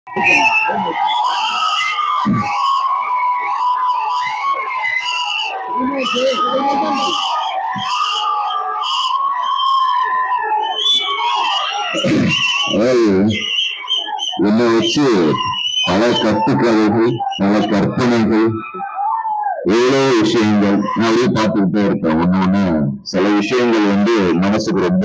அதாவது என்னை வச்சு பல கட்டுக்கதைகள் பல கற்பனைகள் எவ்வளவு விஷயங்கள் நான் அப்படியே பார்த்துக்கிட்டே இருப்பேன் ஒண்ணு ஒண்ணு சில விஷயங்கள் வந்து மனசுக்கு ரொம்ப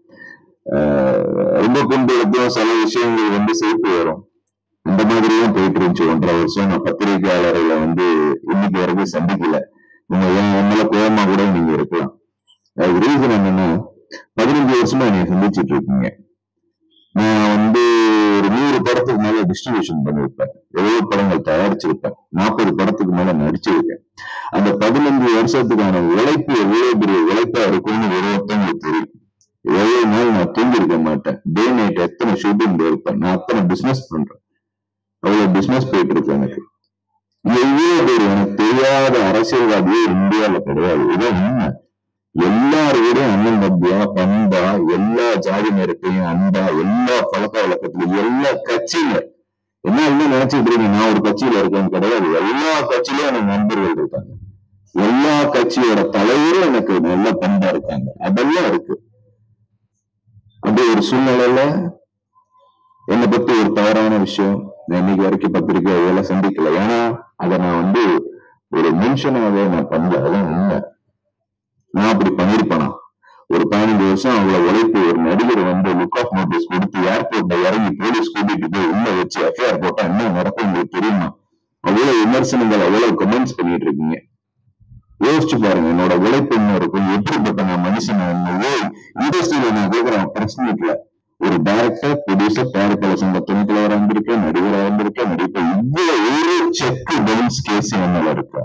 ஆஹ், ரொம்ப கொண்டு எடுத்தும் சில விஷயங்கள் வந்து சேர்த்து வரும் அந்த மாதிரியும் போயிட்டு இருந்துச்சு ஒன்றரை வருஷம் நான் பத்திரிகையாளர்களை வந்து இன்னைக்கு வரைக்கும் சந்திக்கல நீங்க என் என்னால கோபமா கூட நீங்க இருக்கலாம் அதுக்கு ரீசன் என்னன்னா பதினஞ்சு வருஷமா என்னை சந்திச்சிட்டு இருக்கீங்க நான் வந்து ஒரு நூறு படத்துக்கு மேல டிஸ்ட்ரிபியூஷன் பண்ணிருப்பேன் எவ்வளவு படங்கள் தயாரிச்சிருப்பேன் நாற்பது படத்துக்கு மேல நடிச்சிருக்கேன் அந்த பதினஞ்சு வருஷத்துக்கான உழைப்பு எவ்வளவு பெரிய உழைப்பா இருக்கும்னு ஒரு ஒருத்தவங்களுக்கு தெரியும் எவ்வளவு நாள் நான் தூங்கி இருக்க மாட்டேன் டே நைட் எத்தனை ஷூட்டிங் போயிருப்பேன் நான் அத்தனை பிசினஸ் பண்றேன் அவ்வளவு பிசினஸ் போயிட்டு இருக்கு எனக்கு எவ்வளவு பேர் எனக்கு தெரியாத அரசியல்வாதியே இந்தியால கிடையாது இதான் உண்மை எல்லாரோட அண்ணன் தம்பியா பண்பா எல்லா ஜாதி நேரத்தையும் அன்பா எல்லா பழக்க வழக்கத்திலும் எல்லா கட்சியில என்ன என்ன நினைச்சிட்டு இருக்கீங்க நான் ஒரு கட்சியில இருக்கேன்னு கிடையாது எல்லா கட்சியிலும் எனக்கு நண்பர்கள் இருக்காங்க எல்லா கட்சியோட தலைவரும் எனக்கு நல்ல பண்பா இருக்காங்க அதெல்லாம் இருக்கு அப்படி ஒரு சூழ்நிலையில என்னை பத்தி ஒரு தவறான விஷயம் நான் இன்னைக்கு வரைக்கும் பத்திரிக்கை இதெல்லாம் சந்திக்கல ஏன்னா அதை நான் வந்து ஒரு மென்ஷனாவே நான் பண்ணல அதான் உண்மை நான் அப்படி பண்ணிருப்பேனா ஒரு பதினஞ்சு வருஷம் அவ்வளவு உழைப்பு ஒரு நடிகர் வந்து லுக் ஆஃப் நோட்டீஸ் கொடுத்து ஏர்போர்ட்ல இறங்கி போலீஸ் கூட்டிட்டு போய் உள்ள வச்சு எஃப்ஐஆர் போட்டா என்ன நடக்கும் உங்களுக்கு தெரியுமா அவ்வளவு விமர்சனங்கள் அவ்வளவு கமெண்ட்ஸ் பண்ணிட்டு இருக்கீங்க யோசிச்சு பாருங்க என்னோட உழைப்பு என்ன இருக்கும் எப்படிப்பட்ட நான் மனுஷன் இண்டஸ்ட்ரியில நான் கேட்கிறேன் பிரஸ் மீட்ல ஒரு டைரக்டர் ப்ரொடியூசர் தயாரிப்பாளர் சங்க துணைத் தலைவராக இருந்திருக்கேன் நடிகராக இருந்திருக்கேன் நடிப்பேன் இவ்வளவு ஒரு செக் பவுன்ஸ் கேஸ் என்ன இருக்கா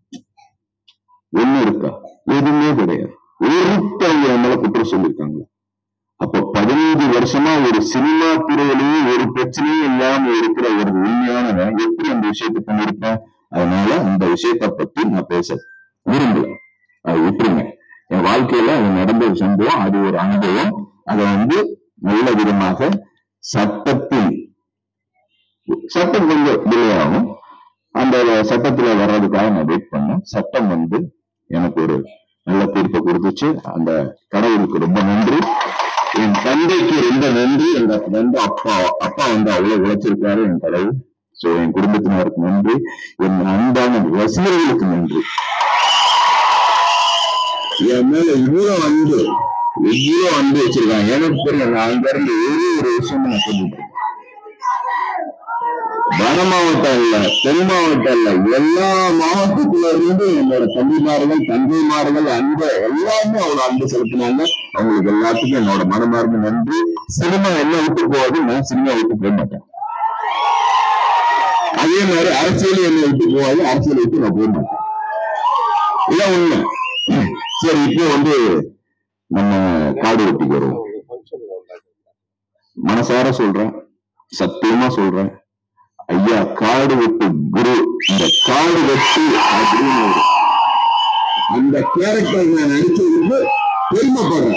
ஒண்ணு இருக்கா எதுவுமே கிடையாது ஒருத்தவங்க என் மேல குற்றம் சொல்லியிருக்காங்க அப்ப பதினைந்து வருஷமா ஒரு சினிமா துறையிலேயே ஒரு பிரச்சனையும் இல்லாம இருக்கிற ஒரு உண்மையானவன் எப்படி அந்த விஷயத்தை பண்ணிருப்பேன் அதனால அந்த விஷயத்தை பத்தி நான் பேச விரும்பல அது விட்டுருங்க என் வாழ்க்கையில அது நடந்த ஒரு சம்பவம் அது ஒரு அனுபவம் அதை வந்து நல்ல விதமாக சட்டத்தில் சட்டம் கொஞ்சம் டிலே ஆகும் அந்த சட்டத்துல வர்றதுக்காக நான் வெயிட் பண்ணேன் சட்டம் வந்து எனக்கு ஒரு நல்ல தீர்ப்பை கொடுத்துச்சு அந்த கடவுளுக்கு ரொம்ப நன்றி என் தந்தைக்கு ரொம்ப நன்றி எங்க வந்து அப்பா அப்பா வந்து அவ்வளவு உழைச்சிருக்காரு என் கடவுள் சோ என் குடும்பத்தினருக்கு நன்றி என் அன்பான ரசிகர்களுக்கு நன்றி என் மேல இவ்வளவு அன்பு இவ்வளவு அன்பு வச்சிருக்காங்க எனக்கு தெரியல நான் அங்க இருந்து ஒரே ஒரு விஷயம் நான் சொல்லிட்டு இருக்கேன். வட மாவட்டம் இல்ல தென் மாவட்டம் இல்ல எல்லா மாவட்டத்துல இருந்து என்னோட தம்பிமார்கள் தங்கைமார்கள் அன்பை எல்லாமே அவ்வளவு அன்பு செலுத்தினாங்க அவங்களுக்கு எல்லாத்துக்கும் என்னோட மனமார்ந்த நன்றி சினிமா என்ன விட்டு போகாது நான் சினிமா விட்டு போக மாட்டேன் அதே மாதிரி அரசியல் என்னை விட்டு போகாது அரசியல் விட்டு நான் போக மாட்டேன் இதான் உண்மை சரி இப்போ வந்து நம்ம காடு வெட்டிக்கு வருவோம் மனசார சொல்றேன் சத்தியமா சொல்றேன் ஐயா காடு வெட்டு குரு இந்த காடு வெட்டு அப்படின்னு ஒரு- அந்த கேரக்டர் நான் நடிச்சதுக்கு பெருமைப்படுறேன்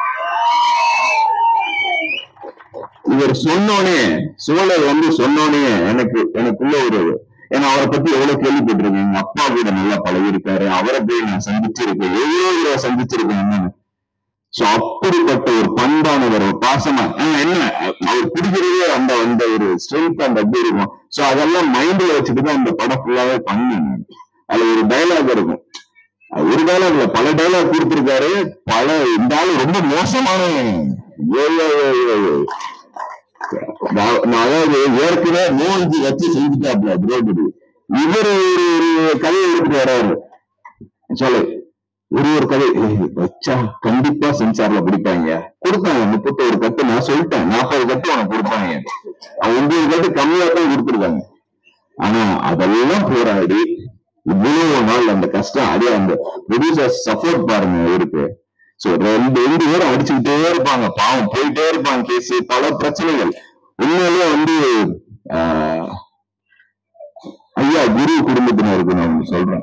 இவர் சொன்னோனே சோழர் வந்து சொன்னோனே எனக்கு எனக்குள்ள ஒரு ஏன்னா அவரை பத்தி எவ்வளவு கேள்விப்பட்டிருக்கேன் எங்க அப்பா கூட நல்லா பழகிருக்காரு அவரை போய் நான் சந்திச்சிருக்கேன் எவ்வளவு தடவை சந்திச்சிருக்கேன் என்னன்னு சோ அப்படிப்பட்ட ஒரு பண்பானவர் ஒரு பாசமா ஆஹ் என்ன அவர் பிடிக்கிறதே அந்த அந்த ஒரு ஸ்ட்ரென்த் அந்த அப்படி இருக்கும் சோ அதெல்லாம் மைண்ட்ல வச்சுட்டு தான் அந்த படம் ஃபுல்லாவே பண்ணேன் நான். அதுல ஒரு டைலாக் இருக்கும் அது ஒரு டைலாக் இல்ல பல டைலாக் கொடுத்திருக்காரு பல இந்த ஆளு ரொம்ப மோசமான ஐயோ, ஐயோ, ஐயோ, ஐயோ. நான் நான் அதாவது ஏற்கனவே மோகன்ஜி வச்சு செஞ்சுட்டாப்ல திரௌபதி இவர் ஒரு ஒரு கதையை எடுத்துட்டு வர்றாரு சொல்லு ஒரு ஒரு கதை ஏய், வச்சா கண்டிப்பா சென்சார்ல பிடிப்பாங்க கொடுத்தாங்க முப்பத்தோரு கட்டு நான் சொல்லிட்டேன் நாற்பது கட்டு உனக்கு கொடுப்பாங்க அவன் ஒன்பது கட்டு கம்மியா தான் கொடுத்துருக்காங்க ஆனா அதெல்லாம் போராடி இவ்வளவு நாள் அந்த கஷ்டம் அதே அந்த ப்ரொடியூசர் சப்போர்ட் பாருங்க இருக்கு சோ ரெண்டு ரெண்டு பேரும் அடிச்சுக்கிட்டே இருப்பாங்க பாவம் போயிட்டே இருப்பாங்க கேஸ் பல பிரச்சனைகள் உண்மையிலே வந்து ஆஹ், ஐயா குரு குடும்பத்தினருக்கு நான் ஒண்ணு சொல்றேன்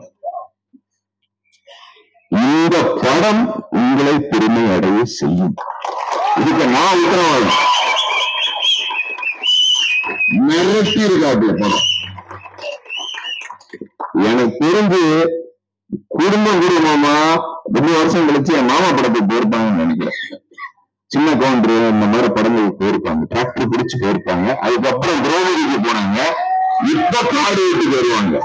இந்த படம் உங்களை பெருமை அடைய செய்யும் இதுக்கு நான் உத்தரவாதம் மிரட்டி இருக்காப்புல படம் எனக்கு தெரிஞ்சு குடும்பம் குடும்பமா ரெண்டு வருஷம் கழிச்சு என் மாமா படத்துக்கு போயிருப்பாங்கன்னு நினைக்கிறேன் சின்ன கவுண்டர் இந்த மாதிரி படங்களுக்கு போயிருப்பாங்க டிராக்டர் பிடிச்சு போயிருப்பாங்க அதுக்கப்புறம் திரௌபதிக்கு போனாங்க இப்ப காடு வீட்டுக்கு வருவாங்க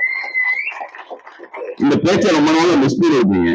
இந்த பேச்சை ரொம்ப நாளா மிஸ் பண்ணிருப்பீங்க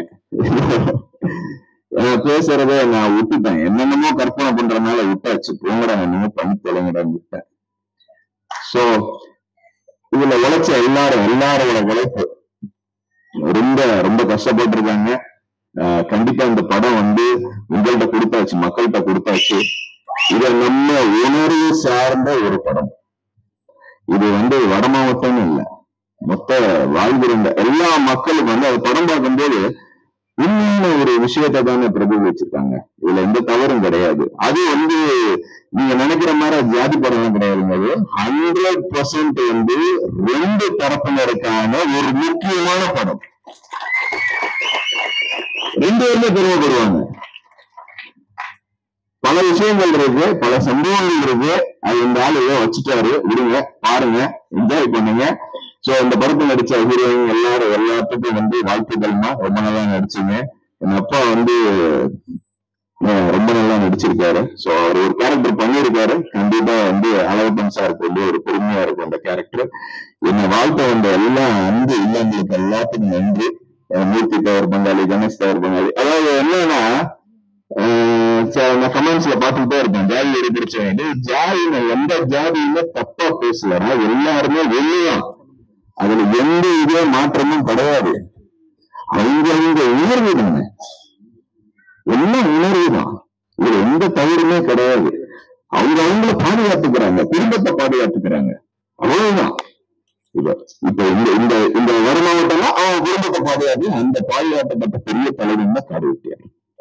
நான் பேசுறத நான் விட்டுட்டேன் என்னென்னமோ கற்பனை பண்றதுனால விட்டாச்சு போங்கடா என்னமோ பண்ணி தொலைங்கடான்னு விட்டேன் சோ இதுல உழைச்ச எல்லாரும் எல்லாரோட உழைப்பு ரொம்ப ரொம்ப கஷ்டப்பட்டிருக்காங்க ஆஹ் கண்டிப்பா இந்த படம் வந்து உங்கள்கிட்ட கொடுத்தாச்சு மக்கள்கிட்ட கொடுத்தாச்சு இத நம்ம உணர்வு சார்ந்த ஒரு படம் இது வந்து வட மாவட்டம்னு இல்ல மொத்த வாழ்விருந்த எல்லா மக்களுக்கும் வந்து அது படம் பார்க்கும்போது உண்மையான ஒரு விஷயத்தை தானே பிரதிபலிச்சிருக்காங்க இதுல எந்த தவறும் கிடையாது அது வந்து நீங்க நினைக்கிற மாதிரி அது ஜாதி படம் கிடையாதுங்க அது ஹண்ட்ரட் பர்சன்ட் வந்து ரெண்டு தரப்பினருக்கான ஒரு முக்கியமான படம் ரெண்டு பேருமே பெருமைப்படுவாங்க பல விஷயங்கள் இருக்கு பல சம்பவங்கள் இருக்கு அது இந்த ஆளு ஏதோ வச்சுட்டாரு விடுங்க பாருங்க என்ஜாய் பண்ணுங்க சோ இந்த படத்துல நடிச்ச ஹீரோயின் எல்லாரும் எல்லாத்துக்கும் வந்து வாழ்த்துக்கள்மா ரொம்ப நல்லா நடிச்சீங்க என் அப்பா வந்து அஹ், ரொம்ப நல்லா நடிச்சிருக்காரு சோ அவர் ஒரு கேரக்டர் பண்ணியிருக்காரு கண்டிப்பா வந்து அழகப்பன் சாருக்கு வந்து ஒரு பெருமையா இருக்கும் அந்த கேரக்டர் என்னை வாழ்த்த வந்த எல்லா அன்பு இல்லங்களுக்கு எல்லாத்துக்கும் நன்றி அஹ், மூர்த்தி தவர் பங்காளி கணேஷ் தவர் பங்காளி அதாவது என்னன்னா ஆஹ் ச- நான் கமெண்ட்ஸ்ல பார்த்துட்டே இருப்பேன் ஜாதி எது பிடிச்சவங்க ஜாதியில எந்த ஜாதியில தப்பா பேசலன்னா எல்லாருமே வெளியா அதுல எந்த இதே மாற்றமும் கிடையாது அவங்க அவங்க உணர்வு தானே எல்லாம் உணர்வு தான் இதுல எந்த தவறுமே கிடையாது அவங்க அவங்கள பாதுகாத்துக்கிறாங்க குடும்பத்தை பாதுகாத்துக்கிறாங்க அவ்வளவுதான் இப்ப இப்ப இந்த இந்த இந்த வட மாவட்டம்னா அவன் குடும்பத்தை பாதுகாத்து அந்த பாதுகாக்கப்பட்ட பெரிய தலைவன் தான் காடு வெட்டியார்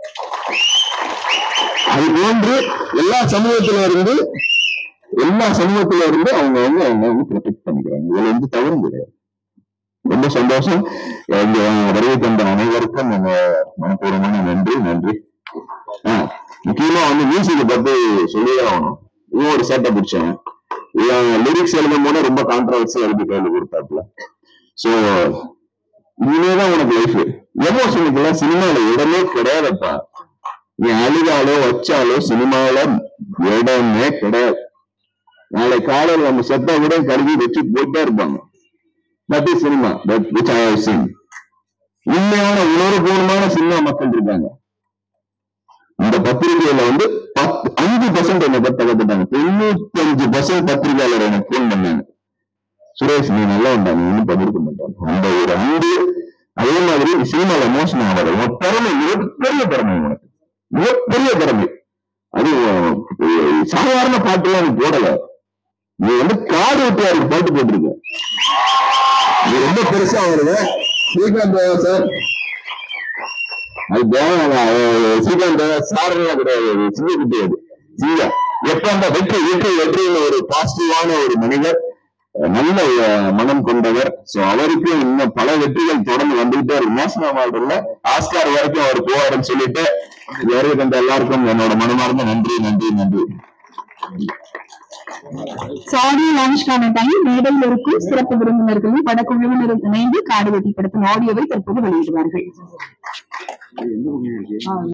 அது போன்று எல்லா சமூகத்துல இருந்து எல்லா சமூகத்துல இருந்து அவங்க வந்து அவங்க வந்து ப்ரொடெக்ட் பண்ணிக்கிறாங்க இதுல எந்த தவறும் கிடையாது ரொம்ப சந்தோஷம் இங்க வருகை தந்த அனைவருக்கும் நம்ம மனப்பூர்வமான நன்றி நன்றி ஆஹ் முக்கியமா வந்து மியூசிக் பத்தி சொல்லியே ஆகணும் இவன் ஒரு சேட்டை பிடிச்சவன் இவன் லிரிக்ஸ் எழுதும் போது ரொம்ப கான்ட்ரவர்சி எழுதி கையில் கொடுத்தாப்புல சோ இனிமேதான் உனக்கு லைஃப் எமோஷனுக்கு எல்லாம் சினிமால இடமே கிடையாதுப்பா நீ அழுதாலோ வச்சாலோ சினிமாவில இடமே கிடையாது நாளை காலையில் நம்ம செத்த கூட கருதி வச்சு போயிட்டே இருப்பாங்க that is cinema that which I have seen உண்மையான உணர்வுபூர்வமான சினிமா மக்கள் இருக்காங்க இந்த பத்திரிகையில வந்து பத்து அஞ்சு பர்சன்ட் என்ன பத்த கத்துட்டாங்க தொண்ணூத்தி அஞ்சு பர்சன்ட் பத்திரிகையாளர் எனக்கு போன் பண்ணாங்க சுரேஷ் நீ நல்லா உண்டா நீ ஒன்றும் பண்ணிருக்க மாட்டான் அந்த ஒரு அன்பு அதே மாதிரி சினிமால மோசம் ஆகாது உன் திறமை மிகப்பெரிய திறமை உனக்கு மிகப்பெரிய திறமை அது அஹ், சாதாரண பாட்டுலாம் நீ போடல நீ வந்து காடு வெட்டியாருக்கு பாட்டு போட்டிருக்க நீ ரொம்ப பெருசா வருது ஸ்ரீகாந்த் சார் அது தேவையான ஸ்ரீகாந்த் சாரெல்லாம் கிடையாது அது சின்ன குட்டி அது சிங்கா எப்ப அந்த வெற்றி வெற்றி வெற்றின்னு ஒரு பாசிட்டிவான ஒரு மனிதர் அஹ் நல்ல அஹ், மனம் கொண்டவர் சோ அவருக்கு இன்னும் பல வெற்றிகள் தொடர்ந்து வந்துகிட்டே இருக்கு மோசமா வாழ்றதுல ஆஸ்கார் வரைக்கும் அவர் போவாருன்னு சொல்லிட்டு வருகை தந்த எல்லாருக்கும் என்னோட மனமார்ந்த நன்றி நன்றி நன்றி ஆடியோ லான்ச்கான டைம் மேடையில் இருக்கும் சிறப்பு விருந்தினர்களும் படக்குழுவினரும் இணைந்து காடு வெட்டி படத்தின் ஆடியோவை தற்போது வெளியிடுவார்கள்